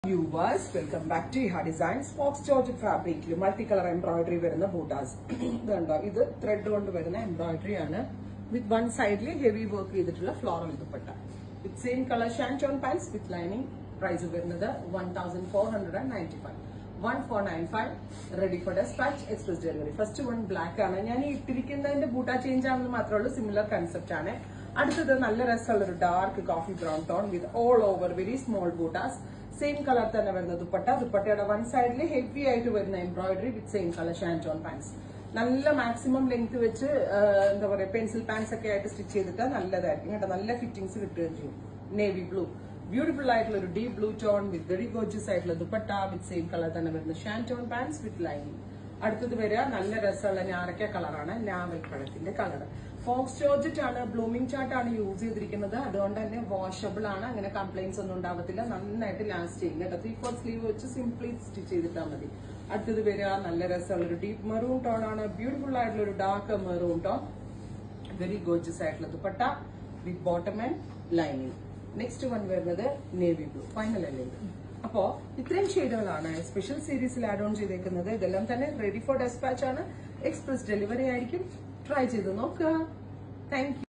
viewers welcome back to ഹാ designs faux georgette ഫാബ്രിക്കിൽ multi colour embroidery വരുന്ന ബൂട്ടാസ് ഇതുണ്ടോ ഇത് ത്രെഡ് കൊണ്ട് വരുന്ന എംബ്രോയിഡറി ആണ് വിത്ത് വൺ സൈഡിൽ ഹെവി വർക്ക് ചെയ്തിട്ടുള്ള floral dupatta with same colour shantoon pants with lining price വരുന്നത് one thousand four hundred and ninety five one four nine five ready for despatch express delivery first one black ആണ് ഞാൻ ഈ ഇട്ടിരിക്കുന്നതിന്റെ ബൂട്ട change ആണെന്ന് മാത്രമേ ഉള്ളൂ similar concept ആണ് അടുത്തത് നല്ല രസമുള്ള ഒരു dark coffee brown tone with all over very small bootas same colour തന്നെ വരുന്ന ദുപ്പട്ട ദുപ്പട്ടയുടെ വൺ സൈഡിൽ ഹെവി ആയിട്ട് വരുന്ന embroidery with same colour shantoon pants നല്ല മാക്സിമം ലെങ്ത് വെച്ച് ആ, എന്താ പറയാ പെൻസിൽ പാൻസ് ഒക്കെ ആയിട്ട് സ്റ്റിച്ച് ചെയ്തിട്ട് നല്ലതായിരിക്കും കേട്ടോ നല്ല ഫിറ്റിംഗ്സ് കിട്ടുകയും ചെയ്യും നേവി ബ്ലൂ ബ്യൂട്ടിഫുൾ ആയിട്ടുള്ള ഒരു deep blue tone with very gorgeous ആയിട്ടുള്ള ദുപ്പട്ട വിത്ത് സെയിം കളർ തന്നെ വരുന്ന ഷാൻറ്റോൺ പാൻസ് വിത്ത് ലൈനിങ് അടുത്തത് വരിക നല്ല രസമുള്ള ഞാറക്ക കളറാണ് ലാവൽ പഴത്തിന്റെ കളർ ഫോക്സ് ജോർജറ്റ് ആണ് ബ്ലൂമിംഗ് ചാർട്ട് ആണ് യൂസ് ചെയ്തിരിക്കുന്നത് അതുകൊണ്ട് തന്നെ വാഷബിൾ ആണ് അങ്ങനെ കംപ്ലൈൻസ് ഒന്നും ഉണ്ടാവത്തില്ല നന്നായിട്ട് ലാസ്റ്റ് ചെയ്യും കേട്ടോ ത്രീ ഫോർ സ്ലീവ് വെച്ച് സിംപ്ലി സ്റ്റിച്ച് ചെയ്തിട്ടാൽ മതി അടുത്തത് വരിക നല്ല രസമുള്ള ഒരു ഡീപ്പ് മെറൂൺ ടോൺ ആണ് ബ്യൂട്ടിഫുൾ ആയിട്ടുള്ള ഒരു dark maroon tone very gorgeous ആയിട്ടുള്ള dupatta with bottom and lining next one വരുന്നത് നേവി ബ്ലൂ ഫൈനൽ അല്ലേ ഇത് അപ്പോ ഇത്രയും ഷെയ്ഡുകളാണ് സ്പെഷ്യൽ സീരീസിൽ ആഡ് ഓൺ ചെയ്തേക്കുന്നത് ഇതെല്ലാം തന്നെ റെഡി ഫോർ ഡെസ്പാച്ച് ആണ് എക്സ്പ്രസ് ഡെലിവറി ആയിരിക്കും ട്രൈ ചെയ്ത് നോക്കുക താങ്ക്